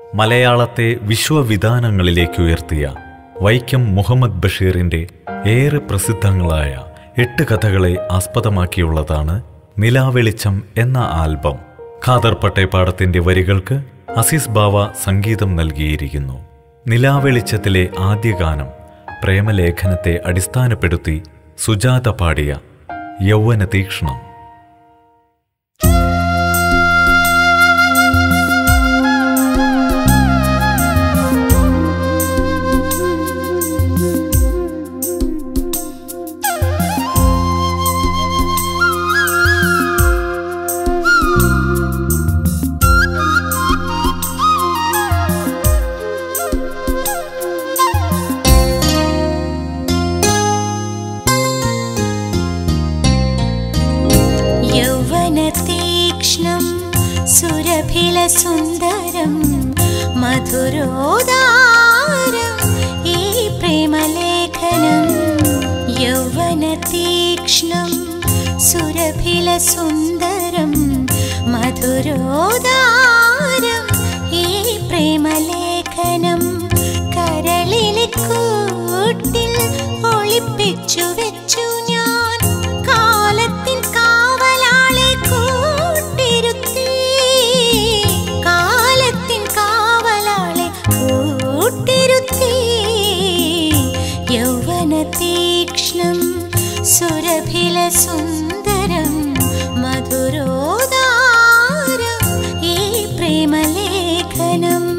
മലയാളത്തെ വിശ്വവിധാനങ്ങളിലേക്ക് ഉയർത്തിയ വൈക്കം മുഹമ്മദ് ബഷീറിന്റെ ഏറെ പ്രസിദ്ധങ്ങളായ എട്ട് കഥകളെ ആസ്പദമാക്കിയുള്ളതാണ് നിലാവെളിച്ചം എന്ന ആൽബം ഖാദർ പട്ടേപ്പാടത്തിന്റെ വരികൾക്ക് അസീസ് ബാവ സംഗീതം നൽകിയിരിക്കുന്നു നിലാവെളിച്ചത്തിലെ ആദ്യ ഗാനം പ്രേമലേഖനത്തെ അടിസ്ഥാനപ്പെടുത്തി സുജാത പാടിയ യൗവന തീക്ഷ്ണം യൗവനതീക്ഷ്ണം സുരഭിലസുന്ദരം മധുരോദാരം ഈ പ്രേമലേഖനം യൗവനതീക്ഷ്ണം സുരഭിലസുന്ദരം മധുരോദാരം ഈ പ്രേമലേഖനം കരളിലെ കൂട്ടിൽ ഒളിപ്പിച്ചു വെച്ചു ഞാൻ കാലത്തിൻ കാവലാളെ കൂട്ടിരുത്തി കാലത്തിൻ കാവലാളെ കൂട്ടിരുത്തി യൗവന തീക്ഷ്ണം സുരഭില സുന്ദരം മധുരോദാരം ഈ പ്രേമലേഖനം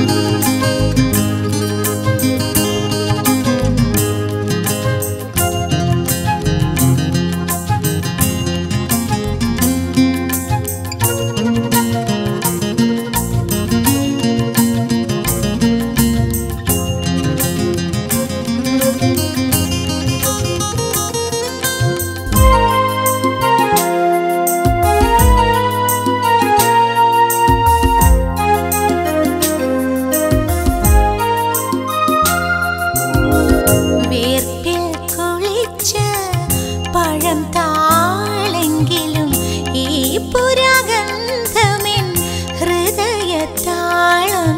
വേർപ്പിൽ കുളിച്ച പഴം താളെങ്കിലും ഈ പുരാഗന്ധമെൻ ഹൃദയത്താളം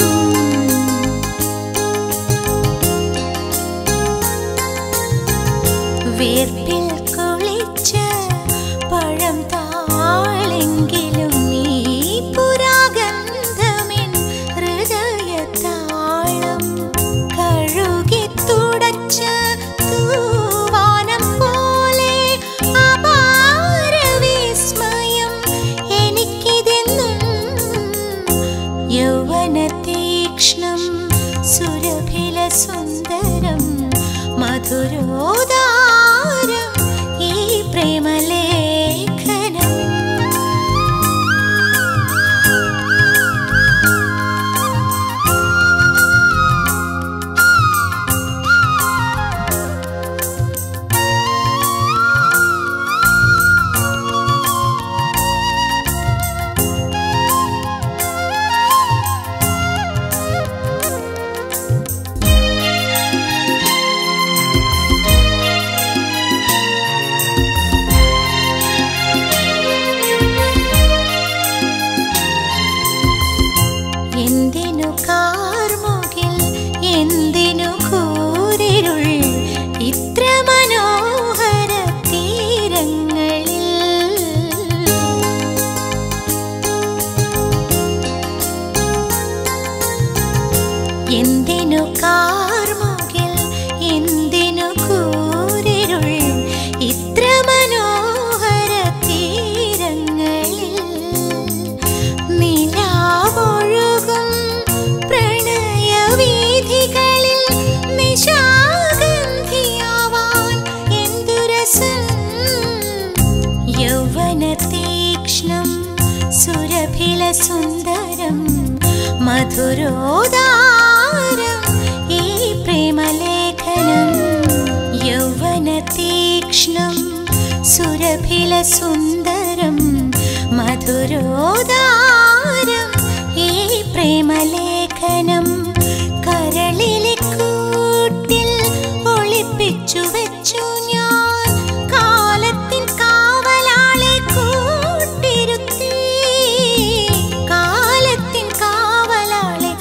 വേർപ്പിൽ കുളിച്ച പഴം താളെങ്കിലും ഈ പുരാഗന്ധമെൻ ഹൃദയത്താളം കഴുകി തുടച്ച തൂവാനം പോലെ അപാര വിസ്മയം എനിക്കിതെന്നും യൗവന തീക്ഷ്ണം സുരഭില സുന്ദരം മധുരോദാരം ഈ പ്രേമലേഖനം എന്തിനു കാർമുകിൽ എന്തിനു കൂരിരുൾ ഇത്ര മനോഹര തീരങ്ങളിൽ എന്തിനു കാർമുകിൽ എന്തിനു കൂരിരുൾ ഇത്ര മനോഹര തീരങ്ങളിൽ നിലാവൊഴുകും പ്രണയവീഥികളിൽ നിശാഗന്ധിയാവാൻ എന്തു രസം യൗവന തീക്ഷ്ണം സുരഭില സുന്ദരം മധുരോദാരം ഈ പ്രേമലേഖനം യൗവന തീക്ഷ്ണം സുരഭില സുന്ദരം മധുരോദാരം ഈ പ്രേമലേഖനം കരളിലെ കൂട്ടിൽ ഒളിപ്പിച്ചു വെച്ചു ഞാൻ കാലത്തിൻ കാവലാളെ കൂട്ടിരുത്തി കാലത്തിൻ കാവലാളെ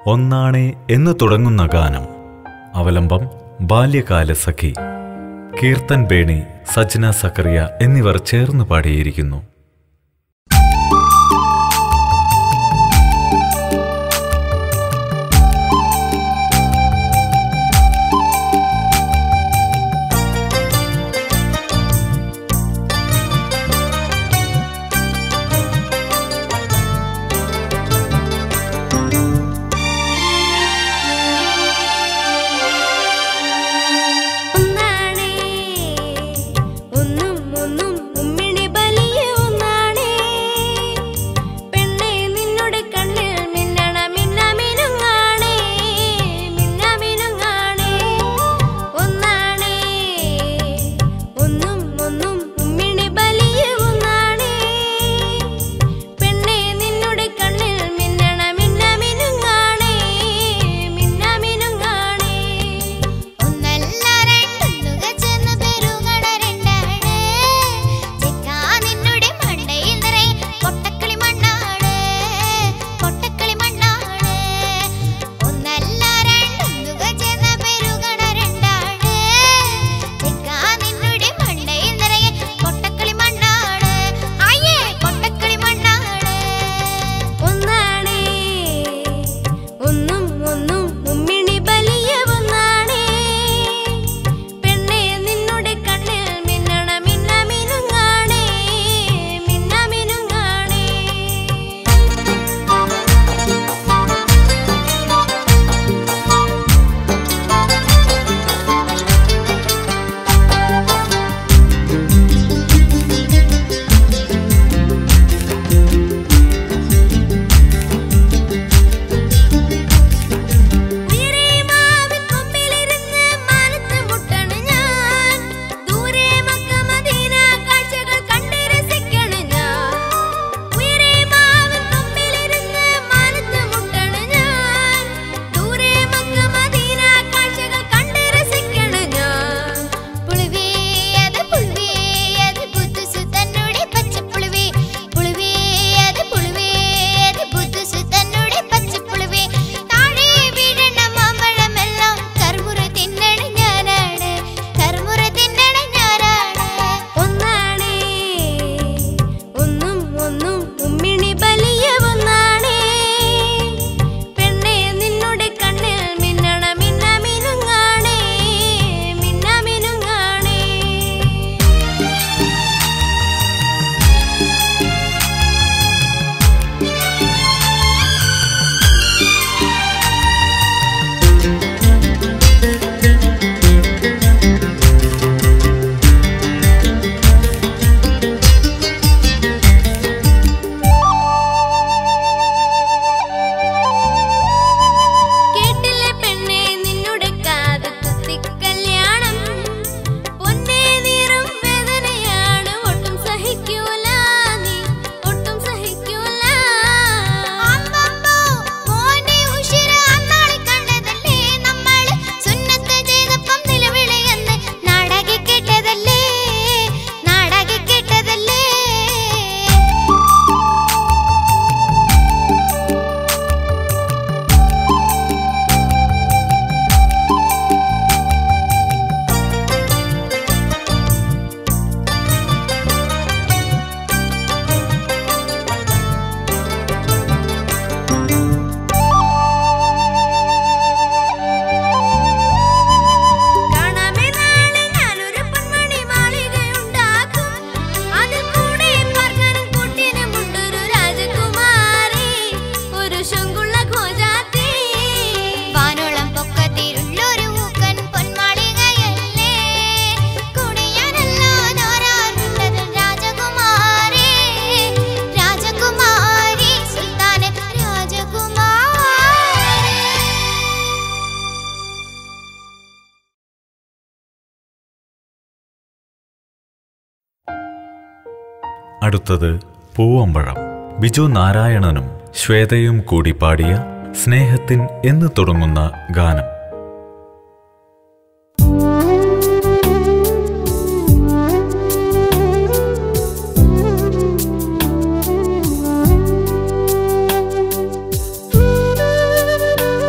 ഒന്നാണേ എന്ന് തുടങ്ങുന്ന ഗാനം അവലംബം ബാല്യകാല സഖി കീർത്തൻ ബേണി സജ്ന സക്കറിയ എന്നിവർ ചേർന്ന് പാടിയിരിക്കുന്നു ഒന്നാണേ ഒന്നും ഒന്നും ഉമ്മിണി ബലിയ ഒന്നാണേ പെണ്ണേ നിന്നോട് കണ്ണിൽ മിന്നണ മിന്ന മിനുങ്ങാണേ മിന്ന മിനുങ്ങാണേ ഒന്നാണേ ഒന്നും ഒന്നും ഉമ്മിണി ബലിയ ഒന്നാണേ പെണ്ണേ നിന്നോട് കണ്ണിൽ മിന്നണ മിന്ന മിനുങ്ങാണേ മിന്ന മിനുങ്ങാണേ ഒന്നല്ല രണ്ടൊന്നുക ചെന്ന് പെരുകട രണ്ടാണ് ചെക്കാ നിന്നുടെ മണ്ടയിൽ നിറയെ കൊട്ടക്കളി മണ്ണാണ് കൊട്ടക്കളി മണ്ണാണ് ഒന്നല്ല രണ്ടൊന്നുക ചെന്ന് പെരുകട രണ്ടാണ് ചെക്കാ നിന്നുടെ മണ്ടയിൽ നിറയെ കൊട്ടക്കളി മണ്ണാണ് അയ്യേ കൊട്ടക്കളി മണ്ണാണ് ഒന്നാണേ ഒന്നും ഒന്നും ഉമ്മിണി ബലിയ ഒന്നാണേ പെണ്ണേ നിന്നുടെ കണ്ണിൽ മിന്നണ മിന്ന മിനുങ്ങാണേ മിന്ന മിനുങ്ങാണേ ഉയരേ മാവിൻ കൊമ്പിലിരുന്ന് മാനത്ത് മുട്ടണ് ഞാൻ ദൂരെ മക്ക മദീന കാഴ്ചകൾ കണ്ട് രസിക്കണ് ഞാൻ ഉയരേ മാവിൻ കൊമ്പിലിരുന്ന് മാനത്ത് മുട്ടണ് ഞാൻ ദൂരെ മക്ക മദീന കാഴ്ചകൾ കണ്ട് രസിക്കണ് ഞാൻ പുളിവേ അത് പുളിവേ അത് പുതുസു തന്നോടെ പച്ചപ്പുളിവേ പുളിവേ അത് പുളിവേ അത് പുതുസു തന്നോടെ പച്ചപ്പുളിവേ താഴെ വീഴണ മാമ്പഴമെല്ലാം കർമുറ തിന്നണ ഞാനാണ് കർമുറ തിന്നണ ഞാനാണ് ഒന്നാണേ ഒന്നും ഒന്നും ഉമ്മിണി ബലിയ ഒന്നാണേ പെണ്ണേ നിന്നുടെ കണ്ണിൽ മിന്നണ മിന്ന മിനുങ്ങാണേ മിന്ന മിനുങ്ങാണേ കേട്ടില്ലേ പെണ്ണേ നിന്നുടെ കാത് കുത്തി കല്യാണം പൊന്നേ നീറും വേദനയാണ് ഒട്ടും സഹിക്കൂല നീ ഒട്ടും സഹിക്കൂല അമ്മമ്മോ മോനെ ഉഷിര അന്നാളെ കണ്ടതല്ലേ നമ്മൾ സുന്നത്ത് ചെയ്തപ്പം നിലവിളിയെന്ന് നാടകി കേട്ടതല്ലേ നാടകി കേട്ടതല്ലേ കാണാമേ നാളെ ഞാനൊരു പൊന്മണി മാളികയുണ്ടാക്കും അതിൽ കൂടെ പാർക്കാനും കൂട്ടിനുമുണ്ടൊരു രാജകുമാരി ഒരു ശങ്കുള്ള ഘോജാത്തി വാനോളം പൊക്കത്തിലുള്ളൊരു ഊക്കൻ പൊന്മാളികയല്ലേ കുടിയാനല്ലാതാരാറുള്ളത് രാജകുമാരി രാജകുമാരി സുൽത്താന രാജകുമാരി അടുത്തത് പൂവമ്പഴം ബിജു നാരായണനും ശ്വേതയും കൂടി പാടിയ സ്നേഹത്തിൻ എന്ന് തുടങ്ങുന്ന ഗാനം ആ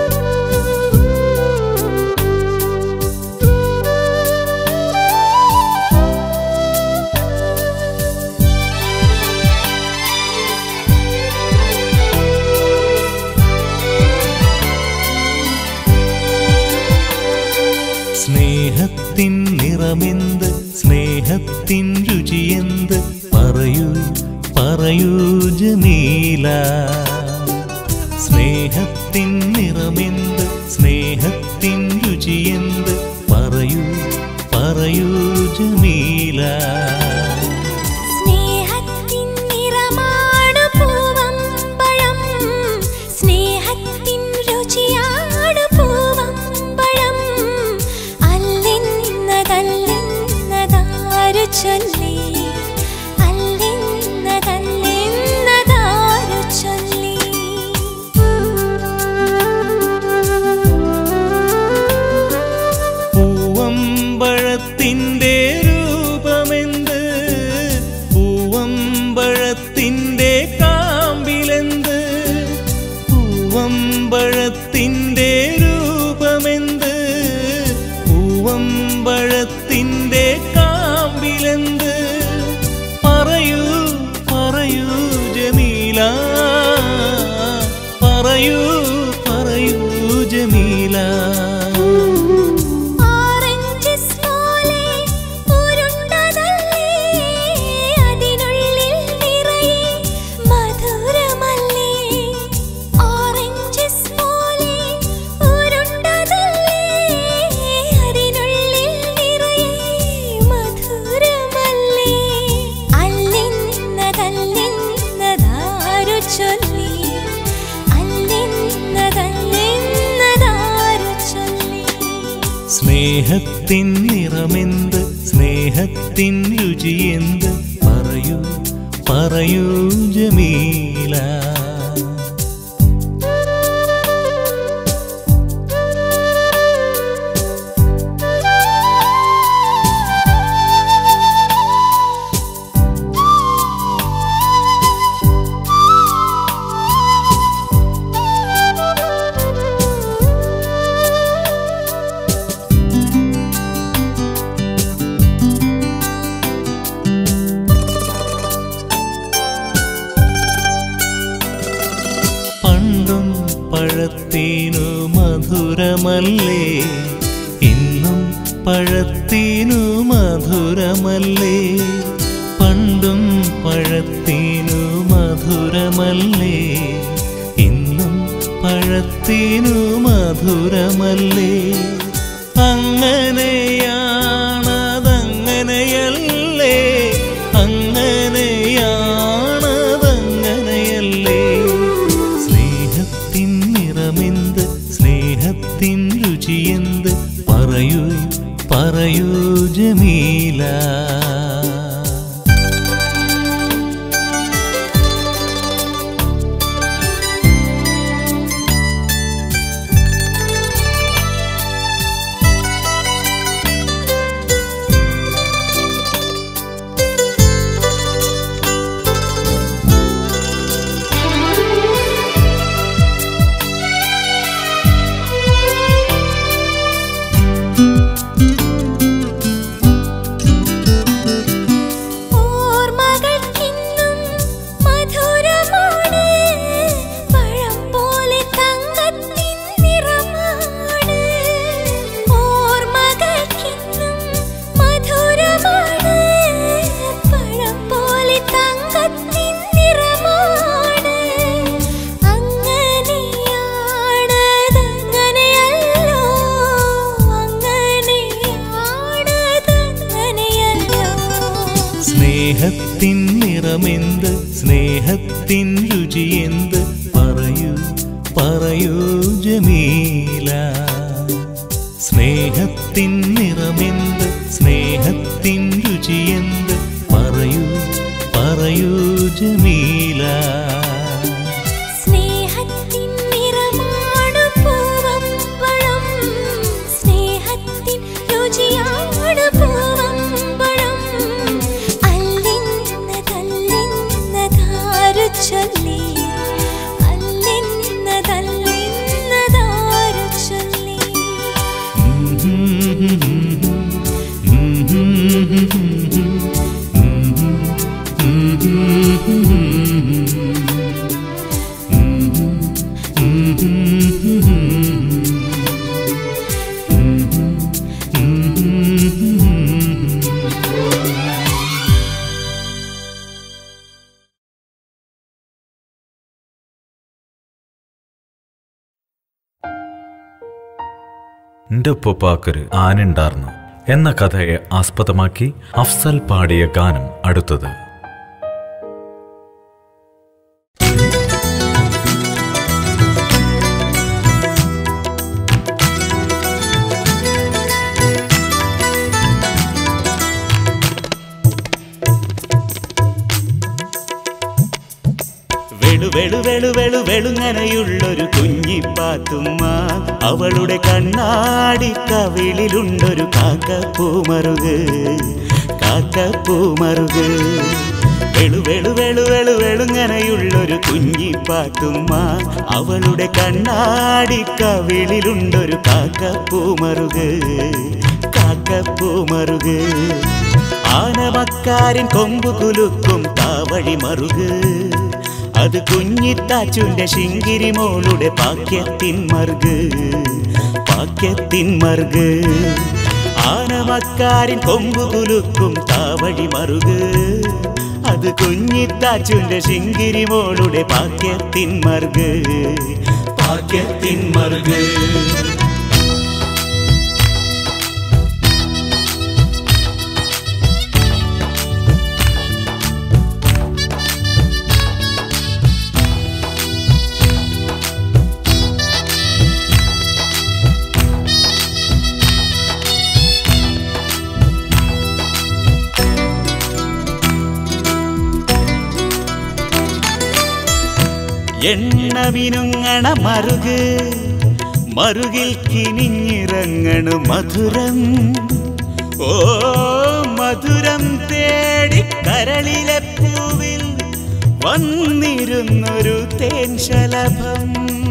നിറമെന്ത് സ്നേഹത്തിൻ രുചിയെന്ത് പറയൂ പറയൂ ജമീല സ്നേഹത്തിൻ നിറമെന്ത് സ്നേഹത്തിൻ രുചിയെന്ത് പറയൂ പറയൂ ജമീല സ്നേഹത്തിൻ നിറമാണു പൂവമ്പഴം സ്നേഹത്തിൻ രുചിയാണു പൂവമ്പഴം അല്ലെന്നതല്ലെന്നതാരു ചൊല്ലി അല്ലെന്നതല്ലെന്നതാരു ചൊല്ലി പൂവമ്പഴത്തിൻ്റെ രൂപമെന്ത് പൂവമ്പഴത്തിൻ്റെ കാമ്പിലെന്ത് പൂവമ്പഴത്തിൻ്റെ രൂപമെന്ത് പൂവമ്പഴത്തിൻ്റെ കാമ്പിലെന്ത് പറയൂ പറയൂ ജമീല പറയൂ പറയൂ ജമീല ഓറഞ്ചസ് പോലെ ഉരുണ്ടതല്ലേ അതിനുള്ളിൽ നിറയെ മധുരമല്ലേ ഓറഞ്ചസ് പോലെ ഉരുണ്ടതല്ലേ അതിനുള്ളിൽ നിറയെ മധുരമല്ലേ അല്ലെന്നതല്ലെന്നതാരു ചൊല്ലി അല്ലെന്നതല്ലെന്നതാരു ചൊല്ലി സ്നേഹത്തിൻ നിറമെന്ത് സ്നേഹത്തിൻ രുചിയെന്ത് പറയൂ പറയൂ ജമീല പണ്ടും പഴത്തിനു മധുരമല്ലേ ഇന്നും പഴത്തിനു മധുരമല്ലേ പണ്ടും പഴത്തിനു മധുരമല്ലേ ഇന്നും പഴത്തിനു മധുരമല്ലേ അങ്ങനെയാണതങ്ങനെയല്ലേ അങ്ങനെയാണതങ്ങനെയല്ലേ സ്നേഹത്തിൻ നിറമെന്ത് സ്നേഹത്തിൻ രുചിയെന്ത് പറയൂ പറയൂ ജമീല ഓർമ്മകൾക്കിന്നും മധുരമാണ് പഴം പോലെ തങ്കത്തിൻ നിറമാണ് ഓർമ്മകൾക്കിന്നും മധുരമാണ് പഴം പോലെ തങ്കത്തിൻ നിറമാണ് അങ്ങനെയാണതങ്ങനെയല്ലോ അങ്ങനെയാണതങ്ങനെയല്ലോ സ്നേഹത്തിൻ നിറമെന്ത് സ്നേഹത്തിൻ രുചിയെന്ത് പറയൂ പറയൂ ജമീല സ്നേഹത്തിൻ നിറമെന്ത് സ്നേഹത്തിൻ രുചിയെന്ത് പറയൂ പറയൂ ജമീല സ്നേഹത്തിൻ നിറമാണു പൂവമ്പഴം സ്നേഹത്തിൻ രുചിയാണ് പൂവമ്പഴം അല്ലെന്നതല്ലെന്നതാരു ചൊല്ലി അല്ലെന്നതല്ലെന്നതാരു ചൊല്ലി Mm-hmm. എന്റെ ഉപ്പുപ്പാക്കൊരു ആനുണ്ടാർന്നു എന്ന കഥയെ ആസ്പദമാക്കി അഫ്സൽ പാടിയ ഗാനം അടുത്തത് വെളു വെളു വെളു വെളു വെളുങ്ങനയുള്ളൊരു കുഞ്ഞിപ്പാത്തുമ്മ അവളുടെ കണ്ണാടി കവിളിലുണ്ടൊരു കാക്കപ്പൂമറുക് കാക്കപ്പൂമറുക് വെളു വെളു വെളു വെളു വെളുങ്ങനയുള്ളൊരു കുഞ്ഞിപ്പാത്തുമ്മ അവളുടെ കണ്ണാടി കവിളിലുണ്ടൊരു കാക്കപ്പൂമറുക് കാക്കപ്പൂമറുക് ആനമക്കാരൻ കൊമ്പു കുലുക്കും താവഴി മറുക് അത് കുഞ്ഞിത്താച്ചുന്റെ ശിങ്കിരി മോളുടെ പാക്യത്തിൻ മറുക് പാക്യത്തിൻ മറുക് ആനമക്കാരൻ കൊമ്പു കുലുക്കും താവഴി മറുക് അത് കുഞ്ഞിത്താച്ചുന്റെ ശിങ്കിരി മോളുടെ പാക്യത്തിൻ മറുക് പാക്യത്തിൻ മറുക് എണ്ണവിനുങ്ങണ മറുക് മറുകിൽ കിനിഞ്ഞിറങ്ങണ മധുരം ഓ മധുരം തേടി കരളിലെ പൂവിൽ വന്നിരുന്നൊരു തേൻ ശലഭം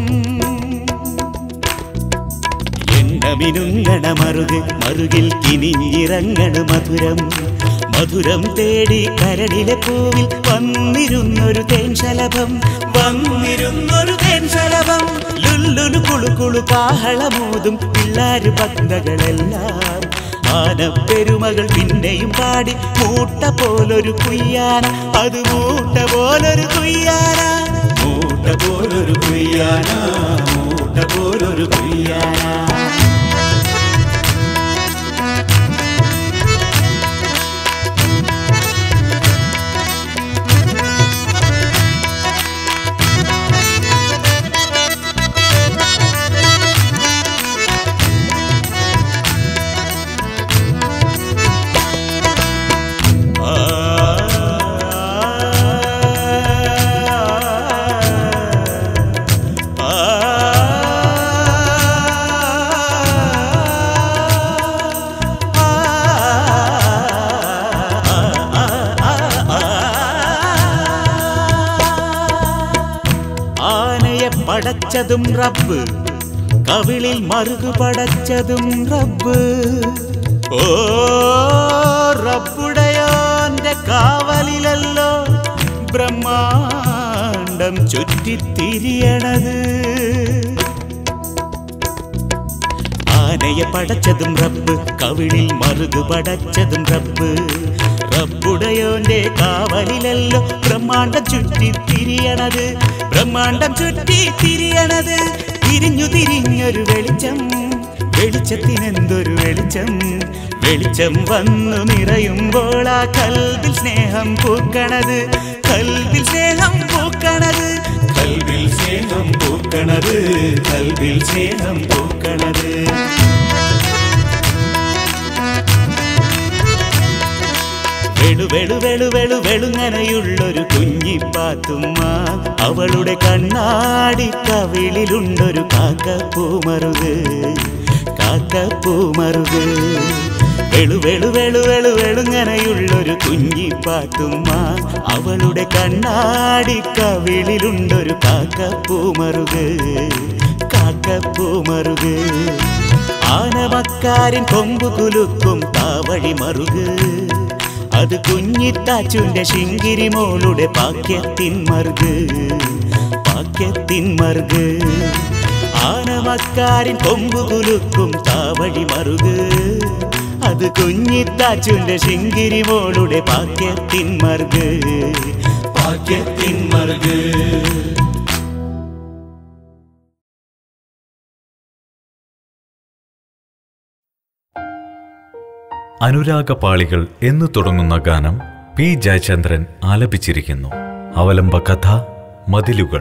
എണ്ണമിനുങ്ങണ മറുക് മറുകിൽ കിനിഞ്ഞിറങ്ങണ മധുരം മധുരം തേടി കരടിലെ പൂവിൽ വന്നിരുന്നൊരു തേൻശലഭം വന്നിരുന്നൊരു തേൻശലഭം ലുല്ലുലു കുളുകുളു കാഹളമോതും പിള്ളാര് ഭക്തകളെല്ലാം ആനപ്പെരുമകൾ പിന്നെയും പാടി മൂട്ട പോലൊരു കുയ്യാന അത് മൂട്ട പോലൊരു കുയ്യാന മൂട്ട പോലൊരു കുയ്യാന മൂട്ട പോലൊരു കുയ്യാന ആനയെ പടച്ചതും റബ്ബ് കവിളിൽ മറുകു പടച്ചതും റബ്ബ് ഓ റബ്ബുടയോന്റെ കാവലിലല്ലോ ബ്രഹ്മാണ്ടം ചുറ്റിത്തിരിയണത് ആനയെ പടച്ചതും റബ്ബ് കവിളിൽ മറുകു പടച്ചതും റബ്ബ് റബ്ബുടയോന്റെ കാവലിലല്ലോ ബ്രഹ്മാണ്ടം ചുറ്റി തിരിയണത് ബ്രഹ്മാണ്ടം ചുറ്റി തിരിയണത് തിരിഞ്ഞു തിരിഞ്ഞൊരു വെളിച്ചം വെളിച്ചത്തിനെന്തൊരു വെളിച്ചം വെളിച്ചം വന്നു നിറയുമ്പോൾ ആ കൽവിൽ സ്നേഹം പൂക്കണത് കൽവിൽ സ്നേഹം പൂക്കണത് കൽവിൽ സ്നേഹം പൂക്കണത് കൽവിൽ സ്നേഹം പൂക്കണത് വെളു വെളു വെളു വെളു വെളുങ്ങനയുള്ളൊരു കുഞ്ഞിപ്പാത്തുമ്മ അവളുടെ കണ്ണാടി കവിളിലുണ്ടൊരു കാക്കപ്പൂമറുക് കാക്കപ്പൂമറുക് വെളു വെളു വെളു വെളു വെളുങ്ങനയുള്ളൊരു കുഞ്ഞിപ്പാത്തുമ്മ അവളുടെ കണ്ണാടി കവിളിലുണ്ടൊരു കാക്കപ്പൂമറുക് കാക്കപ്പൂമറുക് ആനമക്കാരൻ കൊമ്പു കുലുക്കും താവഴി മറുക് അത് കുഞ്ഞിത്താച്ചുന്റെ ശിങ്കിരി മോളുടെ പാക്യത്തിൻ മറുക് പാക്യത്തിൻ മറുക് ആനമക്കാരൻ കൊമ്പു കുലുക്കും താവഴി മറുക് അത് കുഞ്ഞിത്താച്ചുന്റെ ശിങ്കിരി മോളുടെ പാക്യത്തിൻ മറുക് പാക്യത്തിൻ മറുക് അനുരാഗപാളികൾ എന്നു തുടങ്ങുന്ന ഗാനം പി ജയചന്ദ്രൻ ആലപിച്ചിരിക്കുന്നു അവലംബ കഥ മതിലുകൾ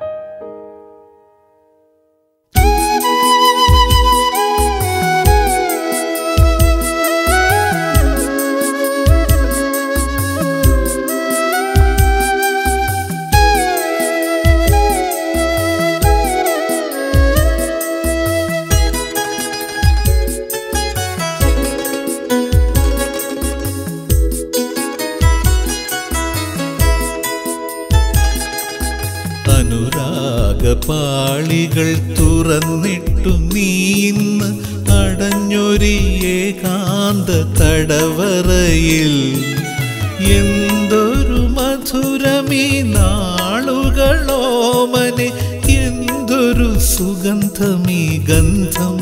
അനുരാഗപാളികൾ തുറന്നിട്ടു നീ ഇന്ന് അടഞ്ഞൊരി ഏകാന്ത തടവറയിൽ എന്തൊരു മധുരമീ നാളുകളോമനെ എന്തൊരു സുഗന്ധമീ ഗന്ധം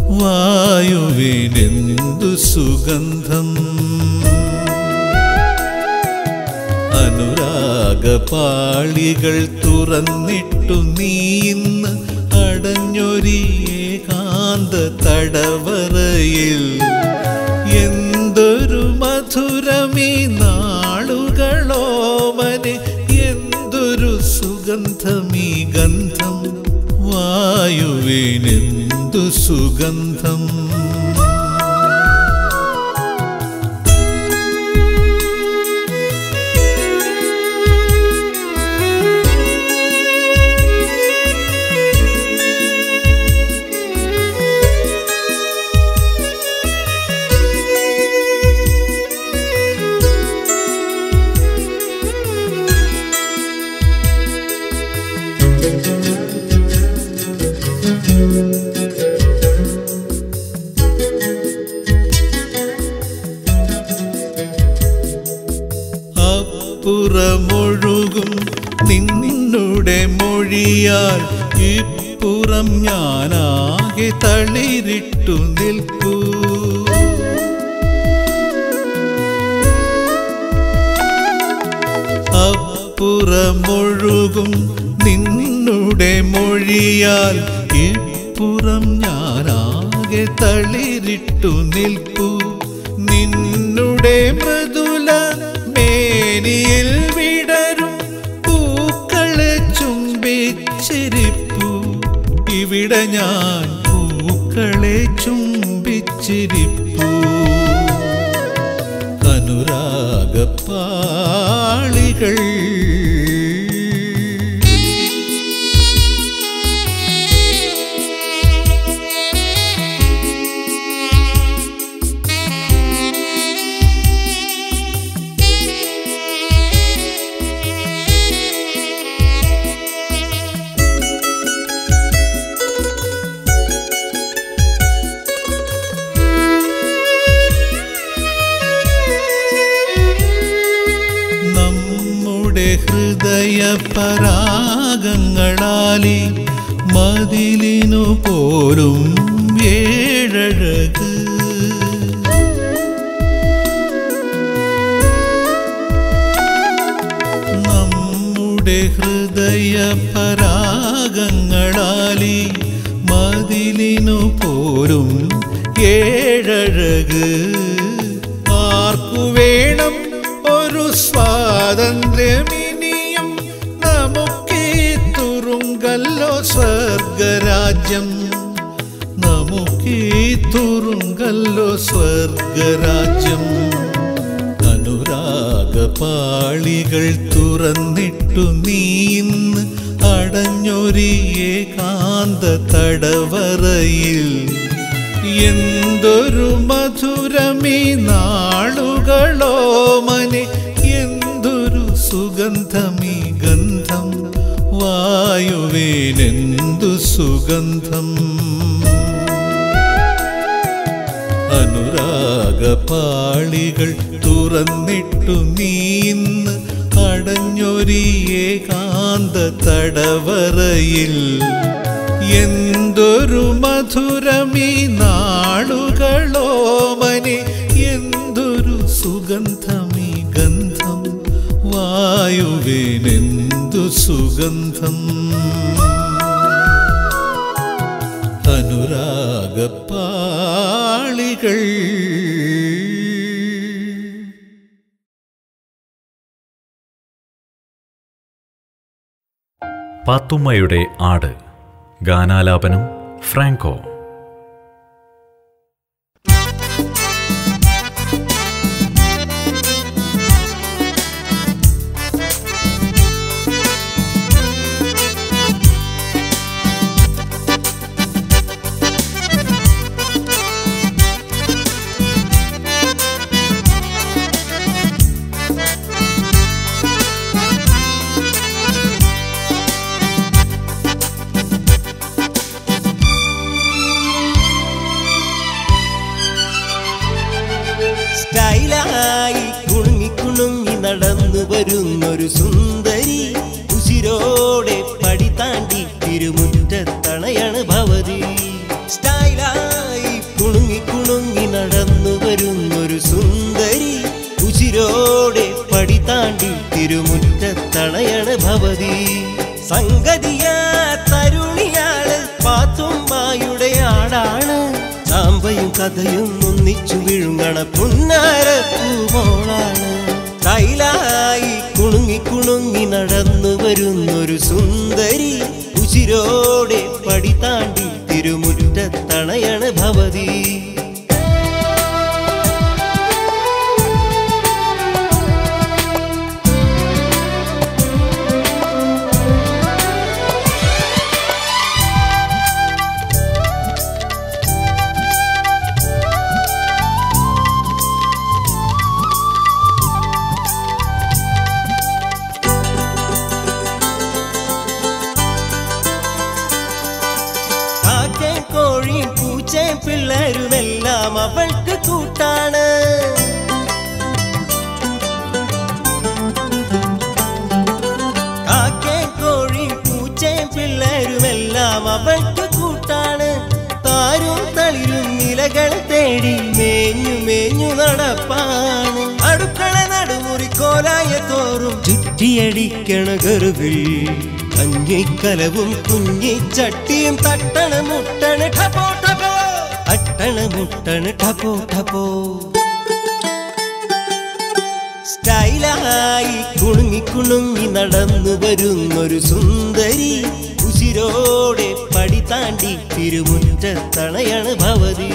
വായുവിനെന്തു സുഗന്ധം അനുരാഗപാളികൾ തുറന്നിട്ടു നീ ഇന്ന് അടഞ്ഞൊരി ഏകാന്ത തടവറയിൽ എന്തൊരു മധുരമീ നാളുകളോമനെ എന്തൊരു സുഗന്ധമീ ഗന്ധം വായുവിനെന്തു സുഗന്ധം അപ്പുറമൊഴുകും നിന്നുടെ മൊഴിയാൽ ഇപ്പുറം ഞാനാകെ തളിരിട്ടു നിൽക്കൂ അപ്പുറമൊഴുകും നിന്നുടെ മൊഴിയാൽ ഇപ്പുറം ഞാനാകെ തളിരിട്ടു നിൽപ്പു നിന്നുടെ മൃദുല മേനിയിൽ വിടരും പൂക്കളെ ചുംബിച്ചിരിപ്പു ഇവിടെ ഞാൻ പൂക്കളെ ചുംബിച്ചിരിപ്പു അനുരാഗപ്പാളികൾ നമ്മുടെ ഹൃദയ പരാഗങ്ങളാലി മതിലിനു പോലും ഏഴഴക് നമ്മുടെ ഹൃദയ പരാഗങ്ങളാലി മതിലിനു പോലും ഏഴഴക് ആർക്കു വേണം ഒരു സ്വാതന്ത്ര്യമിനിയും നമുക്കീ തുറുങ്കല്ലോ സ്വർഗരാജ്യം നമുക്കീ തുറുങ്കല്ലോ സ്വർഗരാജ്യം അനുരാഗപാളികൾ തുറന്നിട്ടു നീ ഇന്ന് അടഞ്ഞൊരി ഏകാന്ത തടവറയിൽ എന്തൊരു മധുരമീ നാളുകളോ മനെ എന്തൊരു സുഗന്ധമീ ഗന്ധം വായുവേനെന്തു സുഗന്ധം അനുരാഗപാളികൾ തുറന്നിട്ടു നീ ഇന്ന് അടഞ്ഞൊരി ഏകാന്ത തടവറയിൽ എന്തൊരു മധുരമീ നാളുകളോ മനെ എന്തൊരു സുഗന്ധമീ ഗന്ധം വായുവിനെന്തു സുഗന്ധം അനുരാഗപ്പാളികൾ പാത്തുമ്മയുടെ ആട് ഗാനാലാപനം ഫ്രാങ്കോ സ്റ്റൈലായി കുണുങ്ങി കുണുങ്ങി നടന്നു വരുന്നൊരു സുന്ദരി ഉശിരോടെ പടി താണ്ടി തിരുമുറ്റത്തണയാണ് ഭവതി സ്റ്റൈലായി കുണുങ്ങി കുണുങ്ങി നടന്നു വരുന്നൊരു സുന്ദരി ഉശിരോടെ പടി താണ്ടി തിരുമുറ്റത്തണയാണ് ഭവതി സംഗതിയാ തരുണിയാള് പാത്തുമ്മായുടെ ആടാണ് ചാമ്പയും കഥയും ഒന്നിച്ചു വിഴുങ്ങണ പുന്നാരപ്പൂമോളാണ് കൈലായി കുണുങ്ങി കുണുങ്ങി നടന്നു വരുന്നൊരു സുന്ദരി ഉശിരോടെ പടി താണ്ടി തിരുമുറ്റത്തണയണ് ഭവതി കാക്കയും കോഴിയും പൂച്ചയും പിള്ളേരുമെല്ലാം അവൾക്ക് കൂട്ടാണ് കാക്കയും കോഴിയും പൂച്ചയും പിള്ളേരുമെല്ലാം അവൾക്ക് കൂട്ടാണ് താരും തളിരും ഇലകൾ തേടി മേഞ്ഞു മേഞ്ഞു നടപ്പാണ് അടുക്കള നടുമുറിക്കോലായ തോറും ചുറ്റിയടിക്കണ ഗറുവിൽ കഞ്ഞിക്കലവും കുഞ്ഞിച്ചട്ടിയും തട്ടണ മുട്ടണ ടപോ ടപോ തട്ടണ മുട്ടണ ടപോ ടപോ സ്റ്റൈലായി കുണുങ്ങി കുണുങ്ങി നടന്നു വരുന്നൊരു സുന്ദരി ഉശിരോടെ പടി താണ്ടി തിരുമുറ്റത്തണയാണ് ഭവതി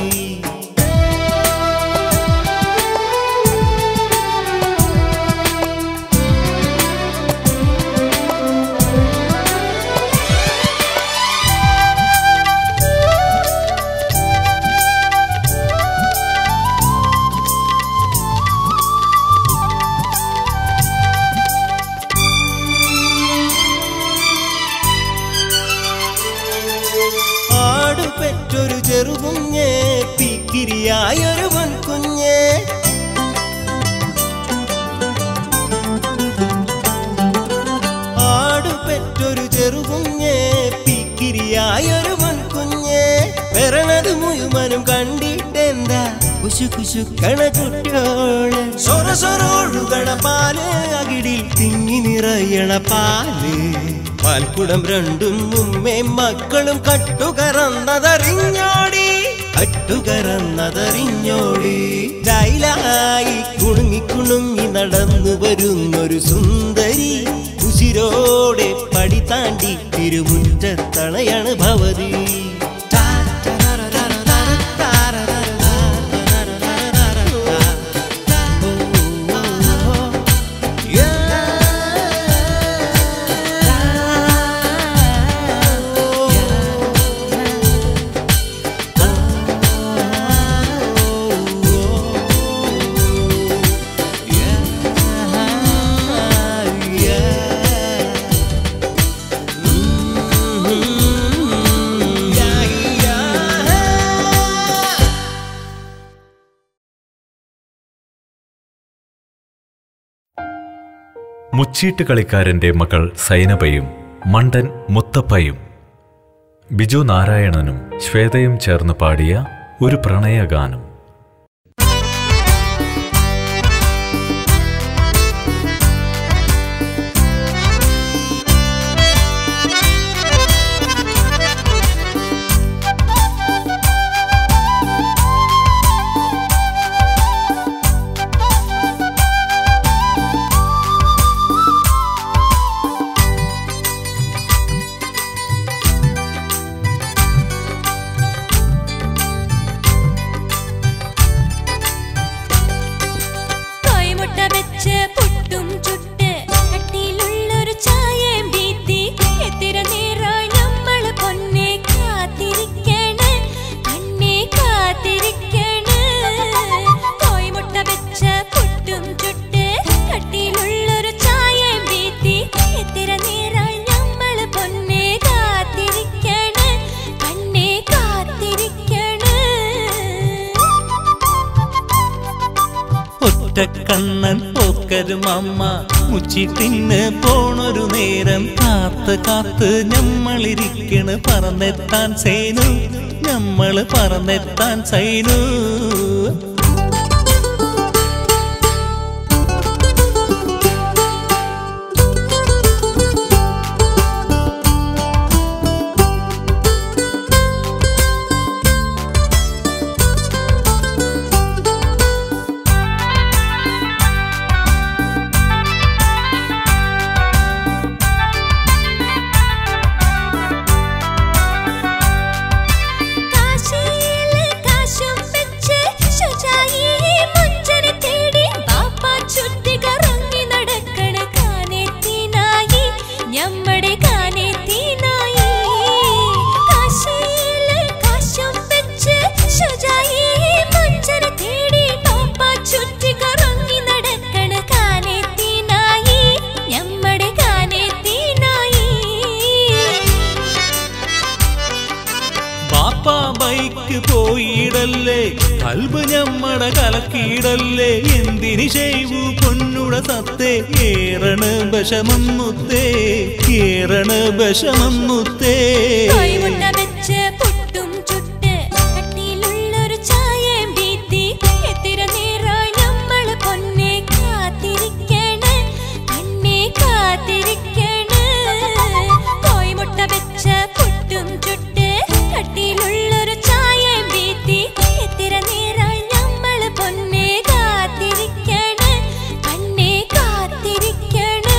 ആടു പെറ്റൊരു ചെറുകുഞ്ഞ് പിക്കിരിയായൊരു പൊൻകുഞ്ഞ് ആടു പെറ്റൊരു ചെറുകുഞ്ഞ് പിക്കിരിയായൊരു പൊൻകുഞ്ഞ് പിറണത് മുഴുവനും കണ്ടിട്ടെന്താ കുശു കുശുക്കണ കുട്ടിയോള് സൊറ സൊറൊഴുകണ പാല് അകിടിൽ തിങ്ങി നിറയണ പാല് പാൽക്കുടം രണ്ടും ഉമ്മേ മക്കളും കട്ടുകറന്നതറിഞ്ഞോടി കട്ടുകറന്നതറിഞ്ഞോടി ഡൈലായി കുണുങ്ങി കുണുങ്ങി നടന്നു വരുന്നൊരു സുന്ദരി ഉശിരോടെ പടി താണ്ടി തിരുമുറ്റത്തണയാണ് ഭവതി മുച്ചീട്ട് കളിക്കാരന്റെ മകൾ സൈനബയും മണ്ടൻ മുത്തപ്പയും ബിജു നാരായണനും ശ്വേതയും ചേർന്ന് പാടിയ ഒരു പ്രണയഗാനം വെച്ച് പുട്ടും ചുട്ട് കട്ടിയിലുള്ളൊരു ചായയും വീത്തി എത്തിര നേരായി നമ്മൾ പൊന്നെ കാത്തിരിക്കണ് കണ്ണെ കാത്തിരിക്കണ് കോയിമുട്ട വെച്ച് പുട്ടും ചുട്ട് കട്ടിയിലുള്ളൊരു ചായയും വീത്തി എത്തിര നേരായി നമ്മൾ പൊന്നെ കാത്തിരിക്കണ് കണ്ണെ കാത്തിരിക്കണ് ഒറ്റക്കണ്ണൻ പോക്കരും അമ്മ മുച്ചി തിന്ന് പോണൊരു നേരം കാത്ത് കാത്ത് ഞമ്മളിരിക്കണ് പറന്നെത്താൻ സൈനു ഞമ്മള് പറന്നെത്താൻ സൈനു കാശിയില് കാശും വെച്ച് ശുചായി മുഞ്ചനെ തേടി ബാപ്പ ചുറ്റികറങ്ങി നടക്കണ കാനെത്തിനായി ഞമ്മടെ കാനെത്തിനായി കാശിയില് കാശും വെച്ച് ശുചായി മുഞ്ചനെ തേടി ബാപ്പ ചുറ്റികറങ്ങി നടക്കണ കാനെത്തിനായി ഞമ്മടെ കാനെത്തിനായി ബാപ്പ ബൈക്ക് പോയിടല്ലേ കൽബ് ഞമ്മടെ കലക്കിയിടല്ലേ എന്തിന് ചെയ്വു പൊന്നുട സത്തേ ഏറണ് ബശമന്നുത്തേ ഏറണ് ബശമന്നുത്തേ കോയിമുട്ട വെച്ച് പുട്ടും ചുട്ട് കട്ടിയിലുള്ളൊരു ചായയും വീത്തി എത്തിര നേരായി നമ്മൾ പൊന്നെ കാത്തിരിക്കണ് കണ്ണെ കാത്തിരിക്കണ് കോയിമുട്ട വെച്ച് പുട്ടും ചുട്ട് കട്ടിയിലുള്ളൊരു ചായയും വീത്തി എത്തിര നേരായി നമ്മൾ പൊന്നെ കാത്തിരിക്കണ് കണ്ണെ കാത്തിരിക്കണ്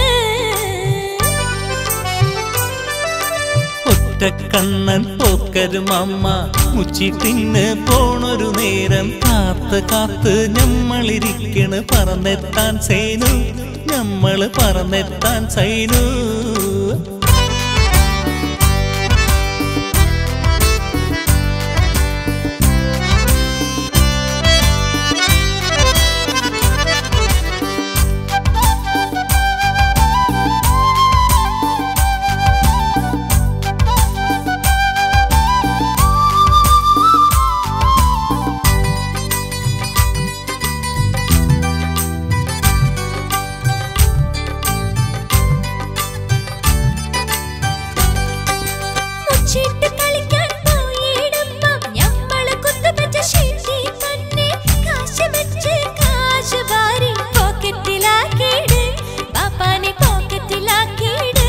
ഒറ്റക്കണ്ണൻ പോക്കരും അമ്മ മുച്ചി തിന്ന് പോണൊരു നേരം കാത്ത് കാത്ത് ഞമ്മളിരിക്കണ് പറന്നെത്താൻ സൈനു ഞമ്മള് പറന്നെത്താൻ സൈനു മുച്ചിട്ട് കളിക്കാൻ പോയിടുമ്പം ഞമ്മള് കുത്തുപച്ച ഷീറ്റി തന്നെ കാശ് വെച്ച് കാശ് വാരി പോക്കറ്റിലാക്കിയിട് പാപ്പാനെ പോക്കറ്റിലാക്കിയിട്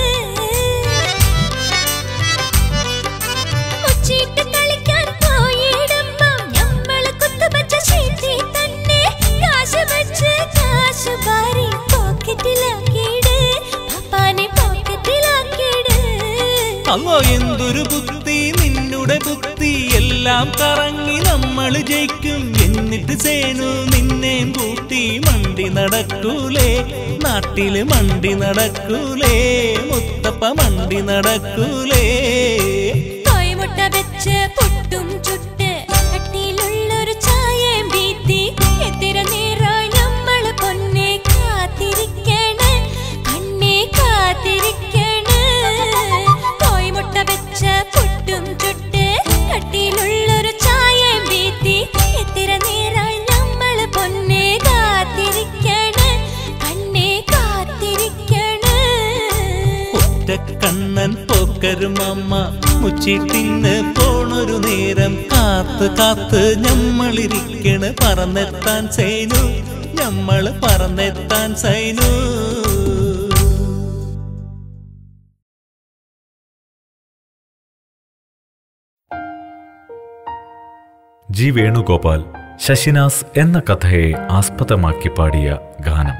മുച്ചിട്ട് കളിക്കാൻ പോയിടുമ്പം ഞമ്മള് കുത്തുപച്ച ഷീറ്റി തന്നെ കാശ് വെച്ച് കാശ് വാരി പോക്കറ്റിലാക്കിയിട് പാപ്പാനെ പോക്കറ്റിലാക്കിയിട് അല്ലോ എന്തൊരു ബുദ്ധി നിന്നുടെ ബുദ്ധി എല്ലാം കറങ്ങി നമ്മൾ ജയിക്കും എന്നിട്ട് സേനു നിന്നെയും കൂട്ടി മണ്ടി നടക്കൂലേ നാട്ടില് മണ്ടി നടക്കൂലേ മുത്തപ്പ മണ്ടി നടക്കൂലേ കോയിമുട്ട വെച്ച് പുട്ടും ചുട്ട് കട്ടിയിലുള്ളൊരു ചായയും വീത്തി എത്തിര നേരായി നമ്മൾ പൊന്നെ കാത്തിരിക്കണ് കണ്ണെ കാത്തിരിക്കണ് കോയിമുട്ട വെച്ച് പുട്ടും ചുട്ട് കട്ടിയിലുള്ളൊരു ചായയും വീത്തി എത്തിര നേരായി നമ്മൾ പൊന്നെ കാത്തിരിക്കണ് കണ്ണെ കാത്തിരിക്കണ് ഒറ്റക്കണ്ണൻ പോക്കരും അമ്മ മുച്ചിട്ടിന്ന് പോണൊരു നേരം കാത്ത് കാത്ത് ഞമ്മളിരിക്കണ് പറന്നെത്താൻ സൈനു ഞമ്മള് പറന്നെത്താൻ സൈനു ജി വേണുഗോപാൽ ശശിനാസ് എന്ന കഥയെ ആസ്പദമാക്കി പാടിയ ഗാനം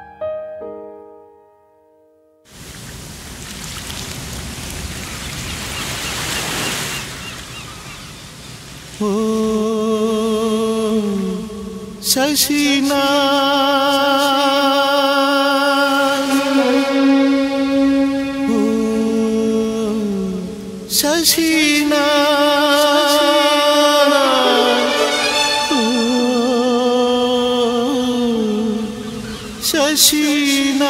ഓ ശശിനാ ശശീന ശശീന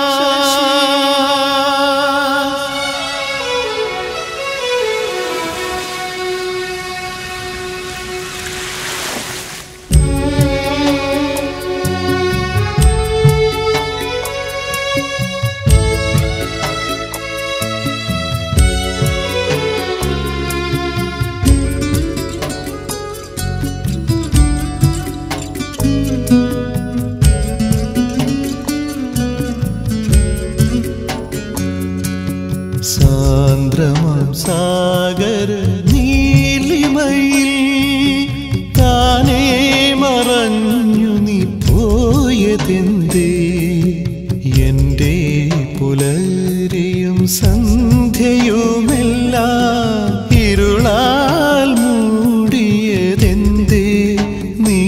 സാന്ദ്രമാം സാഗര നീലിമയിൽ താനേ മറഞ്ഞു നീ പോയതെന്തേ എൻ്റെ പുലരിയും സന്ധ്യയുമെല്ലാം ഇരുളാൽ മൂടിയതെന്തേ നീ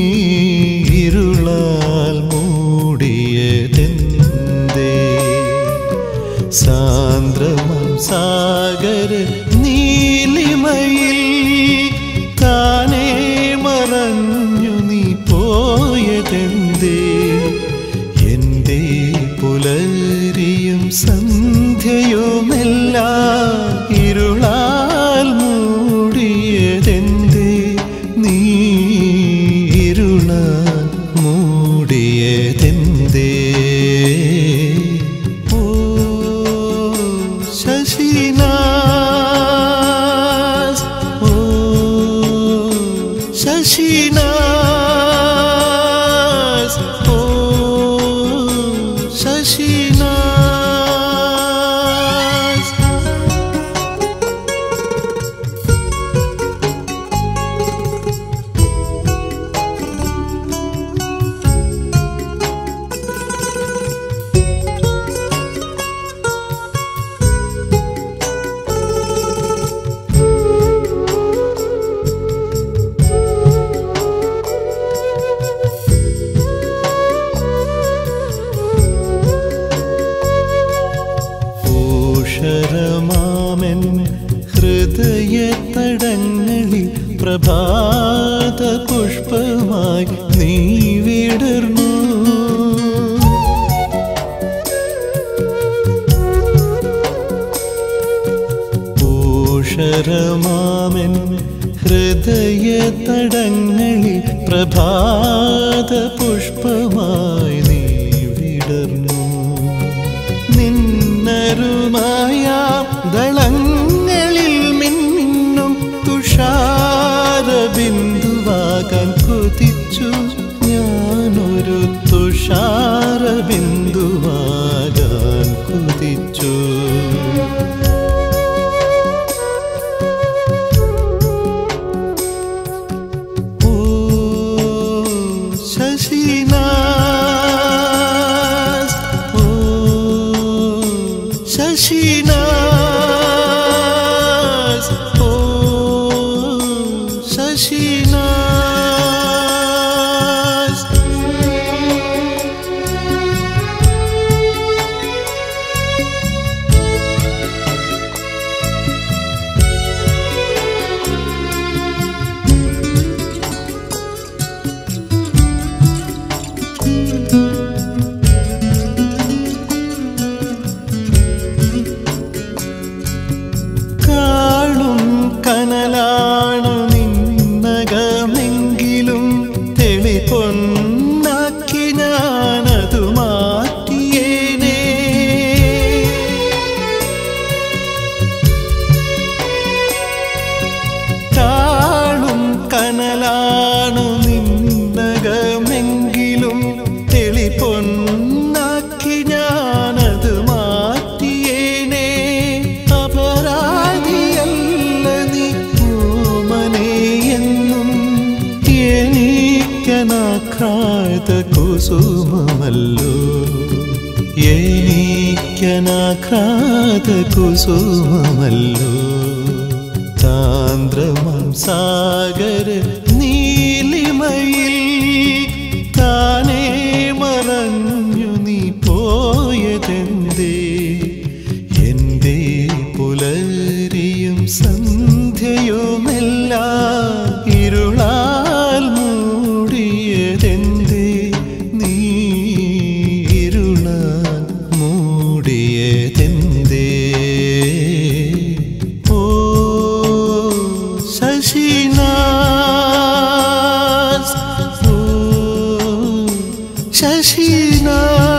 ഇരുളാൽ മൂടിയതെന്തേ സാന്ദ്രമം സാഗര നീലിമയിൽ താനേ മറഞ്ഞു നീ പോയതെന്തേ എൻ്റെ പുലരിയും സന്ധ്യയുമെല്ലാം ഇരുളാൽ മൂടിയതെന്തേ നീ ഇരുളാൽ മൂടിയതെന്തേ ഓ ശശിനാസ് ഓ ശശിനാസ് ഓ ശശിനാസ് ഊഷരമാമൻ ഹൃദയത്തടങ്ങളിൽ പ്രഭാത പുഷ്പമായി നീ വിടർന്നു ഊഷരമാമൻ ഹൃദയത്തടങ്ങളിൽ പ്രഭാത പുഷ്പമായി നീ വിടർന്നു നിന്നരുമായ ദളങ്ങളിൽ മിന്നും തുഷാര ബിന്ദുവാകാൻ കൊതിച്ചു ഞാനൊരു തുഷാര ബിന്ദുവാകാൻ കൊതിച്ചു ഓ ശശിനാസ് ഓ ശശിനാസ് ഓ ശശിനാസ് കാളും കനലാണ് നിന്നകമെങ്കിലും തെളി പൊന്നാക്കി ഞാനതു മാറ്റിയേനേ കാളും കനലാണു നിന്നകമെങ്കിലും തെളി പൊന്നാക്കി ഞാനത് മാറ്റിയേനേ അപരാധിയല്ല നീ ഓമനേ എന്നും എനിക്കനാഘ്രാത കുസുമമല്ലോ എനിക്കനാഘ്രാത കുസുമമല്ലോ സാന്ദ്രമം സാഗര നീലിമയിൽ താനേ മറഞ്ഞു നീ പോയതെന്തേ എൻ്റെ പുലരിയും മനസ്സിനാ